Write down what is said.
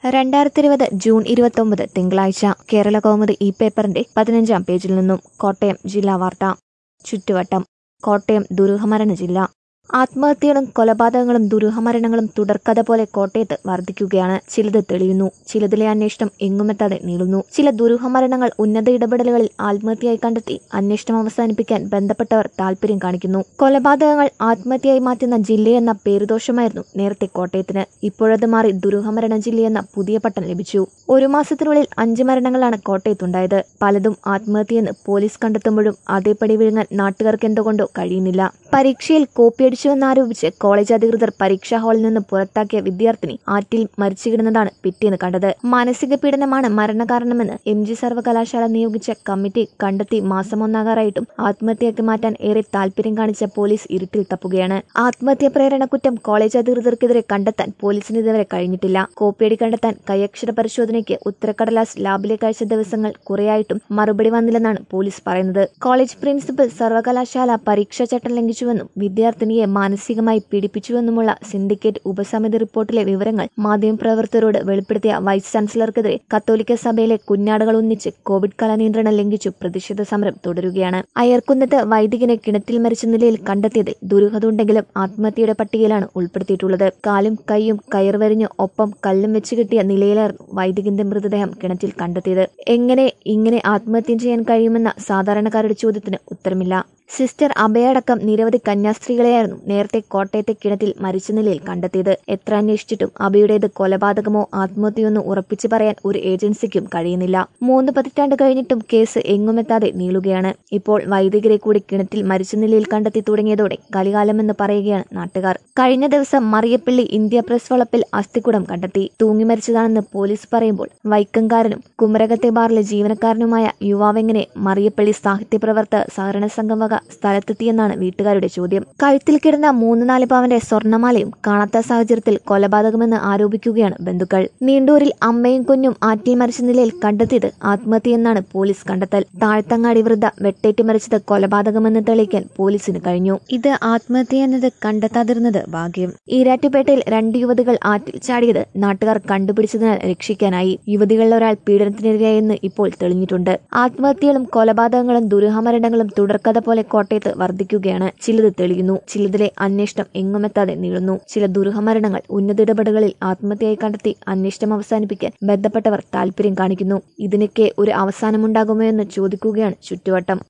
രണ്ടായിരത്തി ഇരുപത് ജൂൺ ഇരുപത്തൊമ്പത് തിങ്കളാഴ്ച കേരള കൗമുദി ഈ പേപ്പറിന്റെ പതിനഞ്ചാം പേജിൽ നിന്നും കോട്ടയം ജില്ലാ വാർത്ത ചുറ്റുവട്ടം കോട്ടയം ദുരൂഹമരണ ജില്ല ആത്മഹത്യകളും കൊലപാതകങ്ങളും ദുരൂഹമരണങ്ങളും തുടർക്കഥ പോലെ കോട്ടയത്ത് വർദ്ധിക്കുകയാണ് ചിലത് തെളിയുന്നു ചിലതിലെ അന്വേഷണം എങ്ങുമെത്താതെ നീളുന്നു ചില ദുരൂഹമരണങ്ങൾ ഉന്നത ഇടപെടലുകളിൽ ആത്മഹത്യയായി കണ്ടെത്തി അന്വേഷണം അവസാനിപ്പിക്കാൻ ബന്ധപ്പെട്ടവർ താൽപര്യം കാണിക്കുന്നു കൊലപാതകങ്ങൾ ആത്മഹത്യയായി മാറ്റുന്ന ജില്ലയെന്ന പേരുദോഷമായിരുന്നു നേരത്തെ കോട്ടയത്തിന് ഇപ്പോഴത് മാറി ദുരൂഹമരണ ജില്ലയെന്ന പുതിയ പട്ടം ലഭിച്ചു ഒരു മാസത്തിനുള്ളിൽ അഞ്ച് മരണങ്ങളാണ് കോട്ടയത്തുണ്ടായത് പലതും ആത്മഹത്യയെന്ന് പോലീസ് കണ്ടെത്തുമ്പോഴും അതേപടി വിഴുങ്ങാൻ നാട്ടുകാർക്ക് എന്തുകൊണ്ടോ കഴിയുന്നില്ല പരീക്ഷയിൽ കോപ്പിയടിച്ചുവെന്നാരോപിച്ച് കോളേജ് അധികൃതർ പരീക്ഷാ ഹാളിൽ നിന്ന് പുറത്താക്കിയ വിദ്യാർത്ഥിനി ആറ്റിൽ മരിച്ചു കിടന്നതാണ് പിറ്റേന്ന് കണ്ടത് മാനസിക പീഡനമാണ് മരണകാരണമെന്ന് എം ജി സർവകലാശാല നിയോഗിച്ച കമ്മിറ്റി കണ്ടെത്തി മാസം ഒന്നാകാറായിട്ടും ആത്മഹത്യയാക്കി മാറ്റാൻ ഏറെ താൽപര്യം കാണിച്ച പോലീസ് ഇരുട്ടിൽ തപ്പുകയാണ് ആത്മഹത്യ പ്രേരണ കുറ്റം കോളേജ് അധികൃതർക്കെതിരെ കണ്ടെത്താൻ പോലീസിന് ഇതുവരെ കഴിഞ്ഞിട്ടില്ല കോപ്പിയടി കണ്ടെത്താൻ കൈയക്ഷര പരിശോധനയ്ക്ക് ഉത്തരക്കടലാസ് ലാബിലേക്ക് അയച്ച ദിവസങ്ങൾ കുറേയായിട്ടും മറുപടി വന്നില്ലെന്നാണ് പോലീസ് പറയുന്നത് കോളേജ് പ്രിൻസിപ്പൽ സർവകലാശാല പരീക്ഷാ ചട്ടം ലംഘിച്ചുവെന്നും വിദ്യാർത്ഥിനിയെ മാനസികമായി പീഡിപ്പിച്ചുവെന്നുമുള്ള സിൻഡിക്കേറ്റ് ഉപസമിതി റിപ്പോർട്ടിലെ വിവരങ്ങൾ മാധ്യമപ്രവർത്തകരോട് വെളിപ്പെടുത്തിയ വൈസ് ചാൻസലർക്കെതിരെ കത്തോലിക്ക സഭയിലെ കുഞ്ഞാടുകൾ ഒന്നിച്ച് കോവിഡ് കാല നിയന്ത്രണം ലംഘിച്ചു പ്രതിഷേധ സമരം തുടരുകയാണ് അയർക്കുന്നത്ത് വൈദികനെ കിണറ്റിൽ മരിച്ച നിലയിൽ കണ്ടെത്തിയതിൽ ദുരൂഹതയുണ്ടെങ്കിലും ആത്മഹത്യയുടെ പട്ടികയിലാണ് ഉൾപ്പെടുത്തിയിട്ടുള്ളത് കാലും കൈയും കയർവരിഞ്ഞ് ഒപ്പം കല്ലും വെച്ച് കിട്ടിയ നിലയിലായിരുന്നു വൈദികന്റെ മൃതദേഹം കിണറ്റിൽ കണ്ടെത്തിയത് എങ്ങനെ ഇങ്ങനെ ആത്മഹത്യ ചെയ്യാൻ കഴിയുമെന്ന സാധാരണക്കാരുടെ ചോദ്യത്തിന് ഉത്തരമില്ല സിസ്റ്റർ അഭയടക്കം നിരവധി കന്യാസ്ത്രീകളെയായിരുന്നു നേരത്തെ കോട്ടയത്തെ കിണറ്റിൽ മരിച്ച നിലയിൽ കണ്ടെത്തിയത് എത്ര അന്വേഷിച്ചിട്ടും അഭയുടേത് കൊലപാതകമോ ആത്മഹത്യയൊന്നോ ഉറപ്പിച്ചു പറയാൻ ഒരു ഏജൻസിക്കും കഴിയുന്നില്ല മൂന്ന് പതിറ്റാണ്ട് കഴിഞ്ഞിട്ടും കേസ് എങ്ങുമെത്താതെ നീളുകയാണ് ഇപ്പോൾ വൈദികരെ കൂടി കിണറ്റിൽ മരിച്ച നിലയിൽ കണ്ടെത്തി തുടങ്ങിയതോടെ കലികാലമെന്ന് പറയുകയാണ് നാട്ടുകാർ കഴിഞ്ഞ ദിവസം മറിയപ്പള്ളി ഇന്ത്യ പ്രസ് വളപ്പിൽ അസ്ഥിക്കുടം കണ്ടെത്തി തൂങ്ങി മരിച്ചതാണെന്ന് പോലീസ് പറയുമ്പോൾ വൈക്കംകാരനും കുമരകത്തെ ബാറിലെ ജീവനക്കാരനുമായ യുവാവെങ്ങനെ മറിയപ്പള്ളി സാഹിത്യ പ്രവർത്തക സഹകരണ സംഘം വക സ്ഥലത്തെത്തിയെന്നാണ് വീട്ടുകാരുടെ ചോദ്യം കഴുത്തിൽ കിടന്ന മൂന്ന് നാല് പവന്റെ സ്വർണമാലയും കാണാത്ത സാഹചര്യത്തിൽ കൊലപാതകമെന്ന് ആരോപിക്കുകയാണ് ബന്ധുക്കൾ നീണ്ടൂരിൽ അമ്മയും കുഞ്ഞും ആറ്റിൽ മരിച്ച നിലയിൽ കണ്ടെത്തിയത് ആത്മഹത്യയെന്നാണ് പോലീസ് കണ്ടെത്തൽ താഴ്ത്തങ്ങാടി വൃദ്ധ വെട്ടേറ്റ് മരിച്ചത് കൊലപാതകമെന്ന് തെളിയിക്കാൻ പോലീസിന് കഴിഞ്ഞു ഇത് ആത്മഹത്യ എന്നത് കണ്ടെത്താതിരുന്നത് ഭാഗ്യം ഈരാറ്റുപേട്ടയിൽ രണ്ട് യുവതികൾ ആറ്റിൽ ചാടിയത് നാട്ടുകാർ കണ്ടുപിടിച്ചതിനാൽ രക്ഷിക്കാനായി യുവതികളിൽ ഒരാൾ പീഡനത്തിനിരയായെന്ന് ഇപ്പോൾ തെളിഞ്ഞിട്ടുണ്ട് ആത്മഹത്യകളും കൊലപാതകങ്ങളും ദുരൂഹമരണങ്ങളും തുടർക്കഥ പോലെ കോട്ടയത്ത് വർദ്ധിക്കുകയാണ് ചിലത് തെളിയുന്നു ചിലതിലെ അന്വേഷണം എങ്ങുമെത്താതെ നീളുന്നു ചില ദുരൂഹമരണങ്ങൾ ഉന്നത ഇടപെടലുകളിൽ ആത്മഹത്യയായി കണ്ടെത്തി അന്വേഷണം അവസാനിപ്പിക്കാൻ ബന്ധപ്പെട്ടവർ താൽപര്യം കാണിക്കുന്നു ഇതിനൊക്കെ ഒരു അവസാനമുണ്ടാകുമോ എന്ന് ചോദിക്കുകയാണ് ചുറ്റുവട്ടം